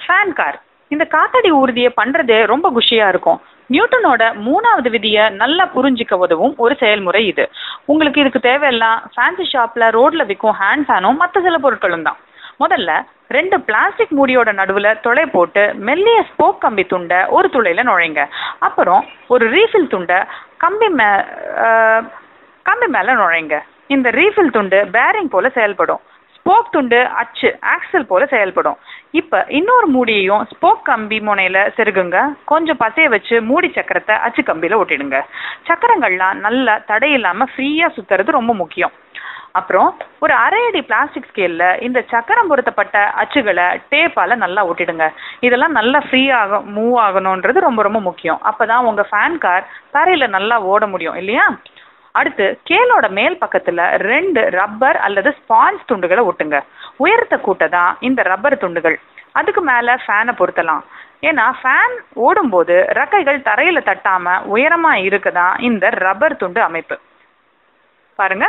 fan car இந்த காத்தடி ஊர்தியை பண்றது ரொம்ப குஷியா இருக்கும் நியூட்டனோட மூணாவது விதியை நல்லா புரிஞ்சிக்க உதவும் ஒரு செயல்முறை இது உங்களுக்கு இதுக்கு தேவையெல்லாம் ஃபேன்சி ஷாப்ல ரோட்ல விற்கும் ஹேண்ட் ஃபேனும் மற்ற சில பொருட்களும் தான் முதல்ல ரெண்டு பிளாஸ்டிக் மூடியோட நடுவுல துளை போட்டு மெல்லிய ஸ்போக் கம்பி துண்டை ஒரு துளையில நுழைங்க அப்புறம் ஒரு ரீஃபில் துண்டை கம்பி மே அஹ், கம்பி மேல நுழைங்க இந்த ரீஃபில் துண்டு பேரிங் போல செயல்படும் ஸ்போக் துண்டு அச்சு ஆக்சல் போல செயல்படும் இப்ப இன்னொரு மூடியையும் ஸ்போக் கம்பி முனையில செருகுங்க கொஞ்சம் பசைய வச்சு மூடி சக்கரத்தை அச்சு கம்பியில ஒட்டிடுங்க சக்கரங்கள்லாம் நல்லா தடையில்லாம ஃப்ரீயா சுத்துறது ரொம்ப முக்கியம் அப்புறம் ஒரு அரை அடி பிளாஸ்டிக் ஸ்கேல்ல இந்த சக்கரம் பொருத்தப்பட்ட அச்சுகளை டேப்பால நல்லா ஒட்டிடுங்க இதெல்லாம் நல்லா ஃப்ரீ ஆக மூவ் ஆகணுன்றது ரொம்ப ரொம்ப முக்கியம் அப்பதான் உங்க ஃபேன் கார் தரையில நல்லா ஓட முடியும் இல்லையா அடுத்து கேலோட மேல் பக்கத்துல ரெண்டு ரப்பர் அல்லது ஸ்பாஞ்ச் துண்டுகளை ஒட்டுங்க உயரத்தை கூட்ட தான் இந்த ரப்பர் துண்டுகள் அதுக்கு மேல ஃபேனை பொருத்தலாம் ஏன்னா ஃபேன் ஓடும்போது ரெக்கைகள் தரையில தட்டாம உயரமா இருக்குதான் இந்த ரப்பர் துண்டு அமைப்பு பாருங்க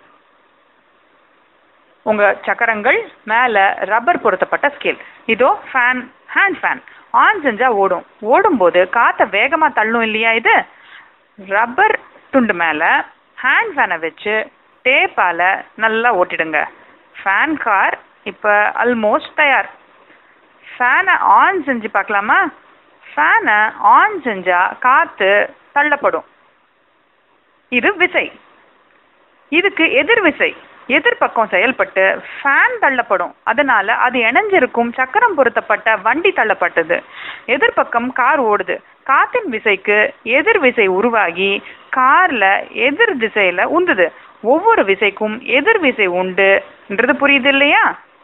உங்க சக்கரங்கள் மேல ரப்பர் பொருத்தப்பட்ட ஸ்கேல் இதோ ஃபேன் ஹேண்ட் ஃபேன் ஆன் செஞ்சா ஓடும் ஓடும்போது காத்த வேகமா தள்ளும் இல்லையா இது ரப்பர் துண்டு மேல ஹேண்ட் ஃபேனை வச்சு டேப்பால நல்லா ஓட்டிடுங்க ஃபேன் கார் இப்ப ஆல்மோஸ்ட் தயார் ஃபேனை ஆன் செஞ்சு பார்க்கலாமா ஃபேனை ஆன் செஞ்சா காத்து தள்ளப்படும் இது விசை இதுக்கு எதிர் விசை எதிர்பக்கம் செயல்பட்டு ஃபேன் தள்ளப்படும் அதனால அது இணைஞ்சிருக்கும் சக்கரம் பொருத்தப்பட்ட வண்டி தள்ளப்பட்டது எதிர்பக்கம் கார் ஓடுது காத்தின் விசைக்கு எதிர் விசை உருவாகி கார்ல எதிர் திசையில உந்துது ஒவ்வொரு விசைக்கும் எதிர் விசை உண்டுன்றது புரியுது இல்லையா